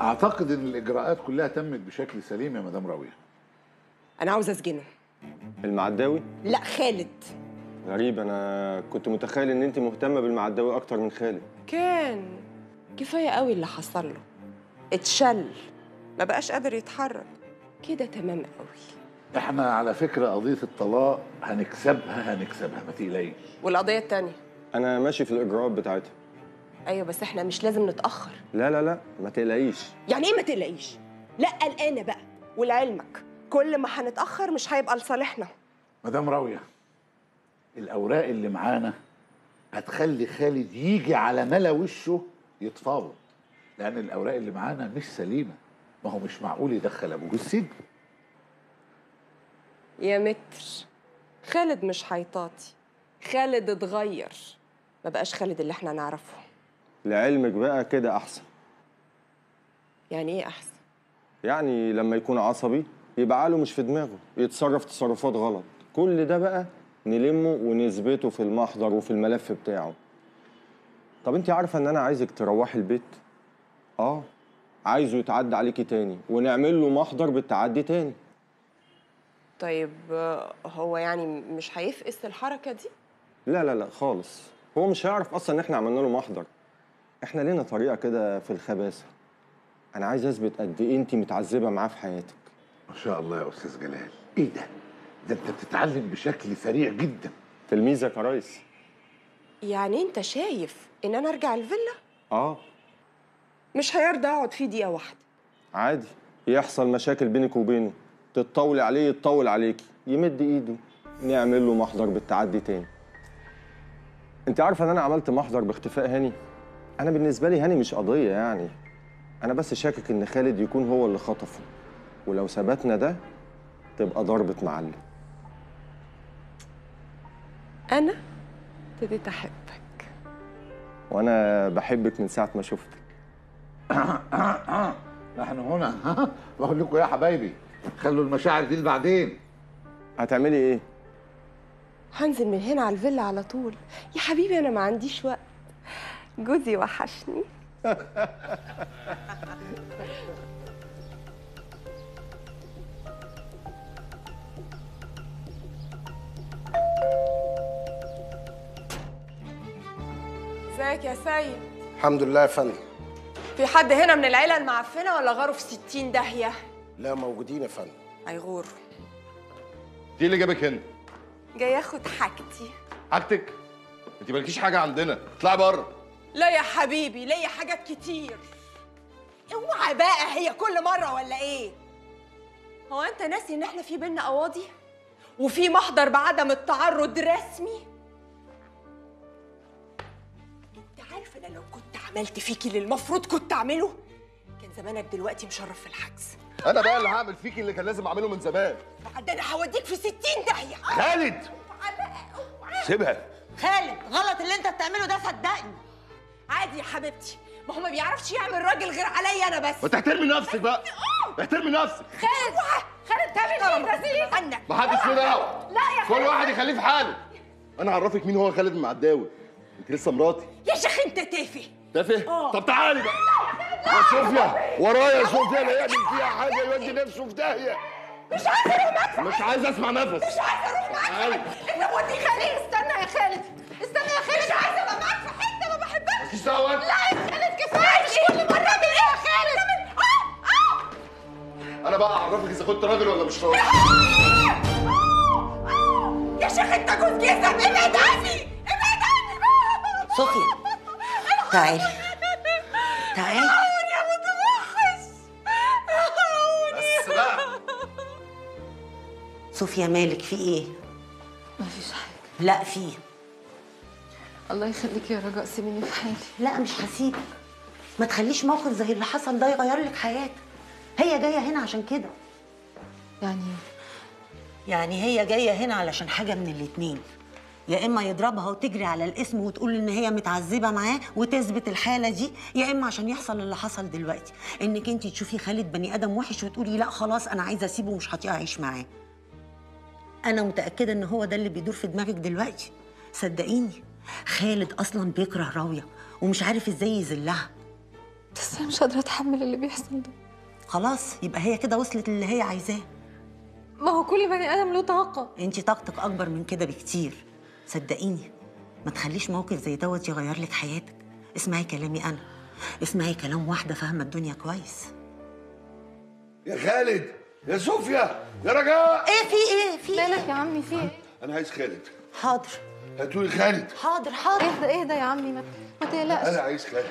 اعتقد ان الاجراءات كلها تمت بشكل سليم يا مدام راويه انا عاوزه اسجنه المعداوي لا خالد غريب انا كنت متخيل ان انت مهتمه بالمعداوي اكتر من خالد كان كفايه قوي اللي حصل له اتشل ما بقاش قادر يتحرك كده تمام قوي احنا على فكره قضيه الطلاق هنكسبها هنكسبها ما تقلقيش والقضيه التانية انا ماشي في الاجراءات بتاعتها ايوه بس احنا مش لازم نتاخر لا لا لا ما تقلقيش يعني ايه ما تقلقيش لا قلقانه بقى ولعلمك كل ما هنتاخر مش هيبقى لصالحنا مدام راويه الاوراق اللي معانا هتخلي خالد يجي على ملا وشه يتفاوض لان الاوراق اللي معانا مش سليمه ما هو مش معقول يدخل ابوه السجن يا متر خالد مش هيطاطي خالد اتغير ما بقاش خالد اللي احنا نعرفه لعلمك بقى كده احسن يعني ايه احسن يعني لما يكون عصبي يبقى عقله مش في دماغه يتصرف تصرفات غلط كل ده بقى نلمه ونثبته في المحضر وفي الملف بتاعه طب انت عارفه ان انا عايزك تروحي البيت اه عايزه يتعدى عليكي تاني ونعمل له محضر بالتعدي تاني طيب آه، هو يعني مش هيفقس الحركه دي لا لا لا خالص هو مش هيعرف اصلا ان احنا عملنا له محضر احنا لينا طريقه كده في الخباثه انا عايز اثبت قد ايه انت متعذبه معاه في حياتك ما شاء الله يا استاذ جلال ايه ده ده انت بتتعلم بشكل سريع جدا تلميذك يا ريس يعني انت شايف ان انا ارجع الفيلا اه مش هيرضى اقعد فيه دقيقه واحده عادي يحصل مشاكل بينك وبينه تتطول عليه يتطول عليكي يمد ايده نعمل له محضر بالتعدي تاني انت عارفه ان انا عملت محضر باختفاء هاني انا بالنسبه لي هاني مش قضيه يعني انا بس شاكك ان خالد يكون هو اللي خطفه ولو ثبتنا ده تبقى ضربه معلم انا ابتديت احبك وانا بحبك من ساعه ما شفتك نحن هنا بقول لكم يا حبايبي خلوا المشاعر دي لبعدين هتعملي ايه هنزل من هنا على الفيلا على طول يا حبيبي انا ما عنديش وقت جوزي وحشني ازيك يا سيد الحمد لله يا فندم في حد هنا من العيله المعفنه ولا غاروا في ستين داهيه لا موجودين يا فندم هيغوروا دي اللي جابك هنا جاي اخد حاجتي حاجتك انت مالكيش حاجه عندنا اطلعي بره لا يا حبيبي ليا حاجات كتير اوعى بقى هي كل مره ولا ايه هو انت ناسي ان احنا في بينا قواضي وفي محضر بعدم التعرض رسمي انت عارف انا لو كنت عملت فيكي اللي المفروض كنت اعمله كان زمانك دلوقتي مشرف في الحجز انا بقى اللي هعمل فيكي اللي كان لازم اعمله من زمان بعد انا هوديك في ستين داهيه خالد اوعى بقى اوعى سيبها خالد غلط اللي انت بتعمله ده صدقني عادي يا حبيبتي ما هو ما بيعرفش يعمل راجل غير عليا انا بس ما تحترمي نفسك بقى احترمي نفسك خالد خالد تعمل ايه تسيب عنك ما حدش له دعوه لا يا كل خالد واحد يخليه في حاله انا اعرفك مين هو خالد المعداوي انت لسه مراتي يا شيخ انت تافه تافه طب تعالي بقى يا صوفيا ورايا يا صوفيا لا يعمل فيها حاجه يودي نفسه في داهيه مش عايزه اروح معاك مش عايز اسمع نفس مش عايزه اروح معاك تعالي. انت مودي خالد استنى يا خالد استنى يا خالد مش عايزه ابقى معاك في حته ما بحبكش مالكيش دعوه انت. لا يا خالد كفايه مش كل مره اعمل ايه يا خالد آه، آه. انا بقى اعرفك اذا كنت راجل ولا مش راجل يا شيخ انت جوز جزم ابعد عني ابعد عني بقى صوفيا تعالي تعالي العوني يا متوحش العوني بس بقى صوفيا مالك في ايه مفيش حاجة لا في الله يخليك يا رجاء سيبيني في حالي لا مش هسيبك ما تخليش موقف زي اللي حصل ده يغير لك حياتك هي جايه هنا عشان كده يعني يعني هي جايه هنا علشان حاجه من الاتنين يا اما يضربها وتجري على الاسم وتقول ان هي متعذبه معاه وتثبت الحاله دي يا اما عشان يحصل اللي حصل دلوقتي انك انت تشوفي خالد بني ادم وحش وتقولي لا خلاص انا عايزه اسيبه ومش هطيق اعيش معاه انا متاكده ان هو ده اللي بيدور في دماغك دلوقتي صدقيني خالد اصلا بيكره راويه ومش عارف ازاي يذلها بس انا مش قادره اتحمل اللي بيحصل ده خلاص يبقى هي كده وصلت للي هي عايزاه ما هو كل بني ادم له طاقه انت طاقتك اكبر من كده بكتير صدقيني ما تخليش موقف زي دوت يغير لك حياتك اسمعي كلامي انا اسمعي كلام واحده فاهمه الدنيا كويس يا خالد يا صوفيا يا رجاء ايه في ايه في ايه مالك يا عمي في ايه انا عايز خالد حاضر هاتوا لي خالد حاضر حاضر اهدى اهدى يا عمي ما, ما تقلقش انا عايز خالد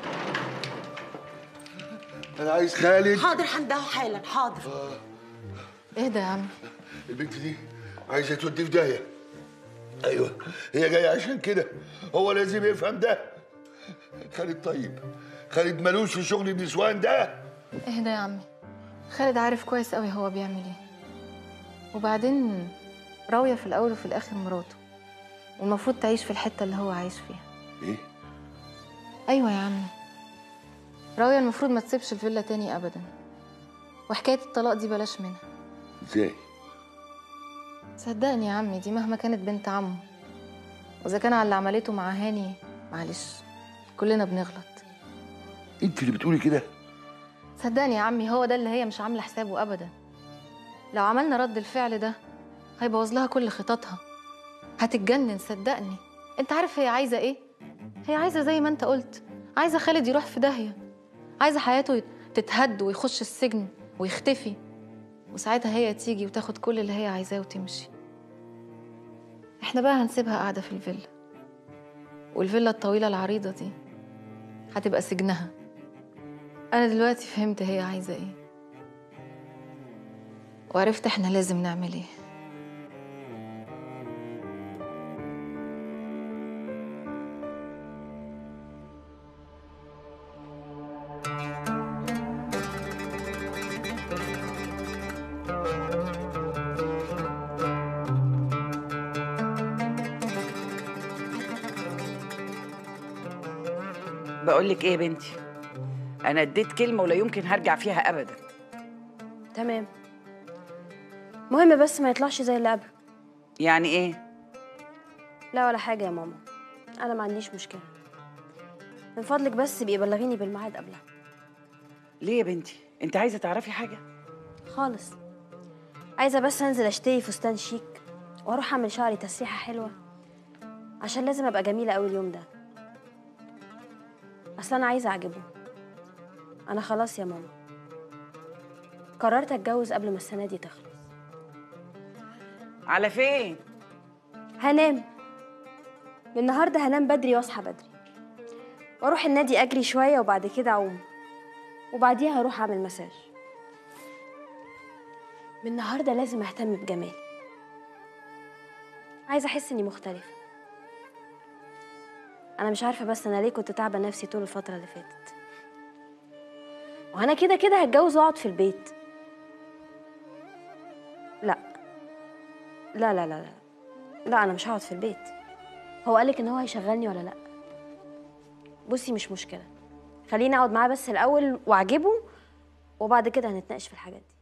انا عايز خالد حاضر هندهه حالا حاضر اهدى يا عمي البنت دي عايزه تودي في داهيه ايوه هي جايه عشان كده هو لازم يفهم ده خالد طيب خالد ملوش في شغل النسوان ده اهدى يا عمي خالد عارف كويس قوي هو بيعمل ايه وبعدين راوية في الأول وفي الآخر مراته والمفروض تعيش في الحتة اللي هو عايش فيها ايه أيوة يا عمي راوية المفروض ما تسيبش الفيلا تاني أبدا وحكاية الطلاق دي بلاش منها ازاي صدقني يا عمي دي مهما كانت بنت عمه وإذا كان على اللي عملته مع هاني معلش كلنا بنغلط انت اللي بتقولي كده صدقني يا عمي هو ده اللي هي مش عامله حسابه ابدا لو عملنا رد الفعل ده هيبوظ لها كل خططها هتتجنن صدقني انت عارف هي عايزه ايه هي عايزه زي ما انت قلت عايزه خالد يروح في داهيه عايزه حياته تتهد ويخش السجن ويختفي وساعتها هي تيجي وتاخد كل اللي هي عايزاه وتمشي احنا بقى هنسيبها قاعده في الفيلا والفيلا الطويله العريضه دي هتبقى سجنها أنا دلوقتي فهمت هي عايزة إيه وعرفت إحنا لازم نعمل إيه بقول لك ايه يا بنتي انا اديت كلمه ولا يمكن هرجع فيها ابدا تمام مهم بس ما يطلعش زي اللي قبل يعني ايه لا ولا حاجة يا ماما أنا ما عنديش مشكلة من فضلك بس بيبقى بلغيني بالميعاد قبلها ليه يا بنتي انت عايزه تعرفي حاجه خالص عايزة بس أنزل أشتري فستان شيك وأروح أعمل شعري تسريحة حلوة عشان لازم أبقى جميلة أوي اليوم ده أصل أنا عايزة أعجبه أنا خلاص يا ماما قررت أتجوز قبل ما السنة دي تخلص على فين هنام من النهارده هنام بدري واصحى بدري واروح النادي اجري شويه وبعد كده اعوم وبعديها هروح اعمل مساج من النهارده لازم اهتم بجمالي عايزه احس اني مختلفه انا مش عارفه بس انا ليه كنت تعبه نفسي طول الفتره اللي فاتت وانا كده كده هتجوز واقعد في البيت لا لا لا لا لا لا انا مش هقعد في البيت هو قالك ان هو هيشغلني ولا لا بصي مش مشكله خليني اقعد معاه بس الاول واعجبه وبعد كده هنتناقش في الحاجات دي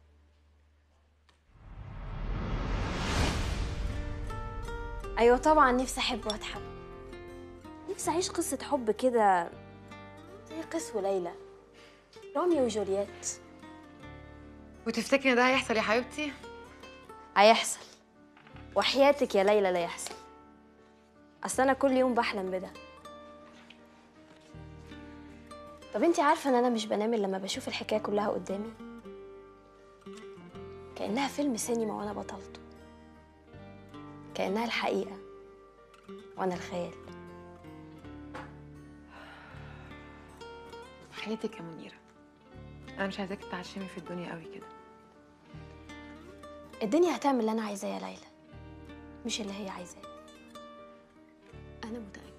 ايوه طبعا نفسي احب واتحب نفسي اعيش قصه حب كده زي قيس وليلى روميو وجولييت وتفتكري ده هيحصل يا حبيبتي؟ هيحصل وحياتك يا ليلى لا يحصل اصل انا كل يوم بحلم بده طب انتي عارفه ان انا مش بنام الا لما بشوف الحكايه كلها قدامي كانها فيلم سينما وانا بطلته كانها الحقيقه وانا الخيال حياتك يا منيرة أنا مش عايزاكي تعشمي في الدنيا قوي كده الدنيا هتعمل اللي انا عايزاه يا ليلى مش اللي هي عايزاه انا متاكده